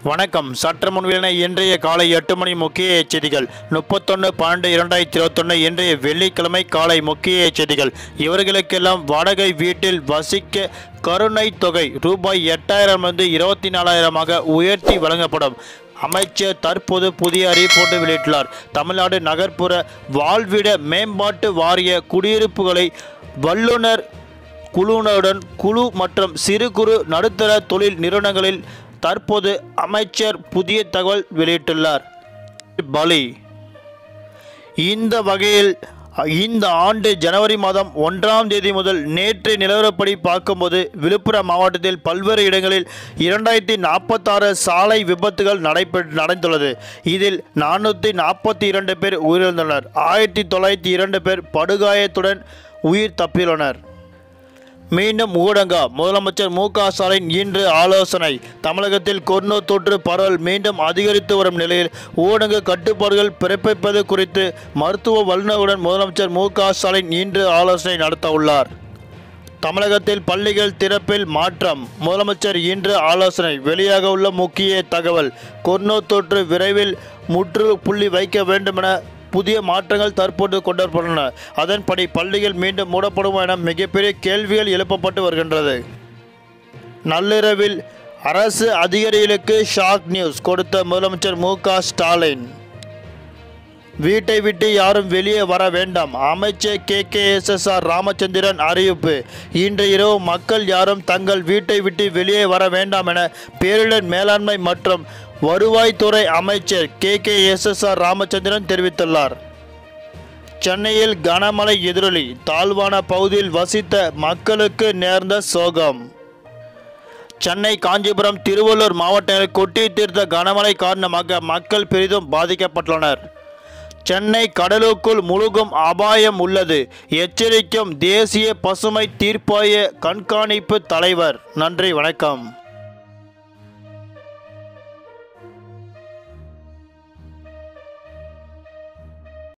வணக்கம் சற்று முன்வெளியான இன்றைய காலை எட்டு மணி முக்கிய செய்திகள் முப்பத்தொன்று பன்னெண்டு இரண்டாயிரத்தி இருபத்தொன்று இன்றைய வெள்ளிக்கிழமை காலை முக்கிய செய்திகள் இவர்களுக்கெல்லாம் வாடகை வீட்டில் வசிக்க கருணை தொகை ரூபாய் எட்டாயிரம் இருந்து இருபத்தி நாலாயிரமாக உயர்த்தி வழங்கப்படும் அமைச்சர் தற்போது புதிய அறிவிப்பொன்று வெளியிட்டுள்ளார் தமிழ்நாடு நகர்ப்புற வாழ்விட மேம்பாட்டு வாரிய குடியிருப்புகளை வல்லுநர் குழுவினருடன் குழு மற்றும் சிறு குறு நடுத்தர தொழில் நிறுவனங்களில் தற்போது அமைச்சர் புதிய தகவல் வெளியிட்டுள்ளார் பலி இந்த வகையில் இந்த ஆண்டு ஜனவரி மாதம் ஒன்றாம் தேதி முதல் நேற்று நிலவரப்படி பார்க்கும்போது விழுப்புரம் மாவட்டத்தில் பல்வேறு இடங்களில் இரண்டாயிரத்தி நாற்பத்தாறு சாலை விபத்துகள் நடைபெ நடந்துள்ளது இதில் நானூற்றி நாற்பத்தி இரண்டு பேர் உயிரிழந்தனர் ஆயிரத்தி தொள்ளாயிரத்தி இரண்டு பேர் படுகாயத்துடன் உயிர் தப்பியுள்ளனர் மீண்டும் ஊடகா முதலமைச்சர் மு க ஸ்டாலின் இன்று ஆலோசனை தமிழகத்தில் கொரோனா தொற்று பரவல் மீண்டும் அதிகரித்து வரும் நிலையில் ஊடக கட்டுப்பாடுகள் பிறப்பிப்பது குறித்து மருத்துவ வல்லுநருடன் முதலமைச்சர் மு க ஸ்டாலின் இன்று ஆலோசனை நடத்த உள்ளார் தமிழகத்தில் பள்ளிகள் திறப்பில் மாற்றம் முதலமைச்சர் இன்று ஆலோசனை வெளியாக உள்ள முக்கிய தகவல் கொரோனா தொற்று விரைவில் முற்றுப்புள்ளி வைக்க வேண்டுமென புதிய மாற்றங்கள் தற்போது கொண்டுவரப்பட்டுள்ளன அதன்படி பள்ளிகள் மீண்டும் மூடப்படும் என மிகப்பெரிய கேள்விகள் எழுப்பப்பட்டு வருகின்றது நள்ளிரவில் அரசு அதிகாரிகளுக்கு ஷாக் நியூஸ் கொடுத்த முதலமைச்சர் மு க ஸ்டாலின் வீட்டை விட்டு யாரும் வெளியே வர வேண்டாம் அமைச்சர் K K S S R Ramachandran அறிவிப்பு இன்று இரவு மக்கள் யாரும் தங்கள் வீட்டை விட்டு வெளியே வர வேண்டாம் என பேரிடர் மேலாண்மை மற்றும் வருவாய்த்துறை அமைச்சர் K K S S R Ramachandran தெரிவித்துள்ளார் சென்னையில் கனமழை எதிரொலி தாழ்வான பகுதியில் வசித்த மக்களுக்கு நேர்ந்த சோகம் சென்னை காஞ்சிபுரம் திருவள்ளூர் மாவட்டங்களில் கொட்டி தீர்த்த கனமழை காரணமாக மக்கள் பெரிதும் பாதிக்கப்பட்டுள்ளனர் சென்னை கடலுக்குள் முழுகும் அபாயம் உள்ளது எச்சரிக்கும் தேசிய பசுமை தீர்ப்பாய கண்காணிப்பு தலைவர் நன்றி வணக்கம்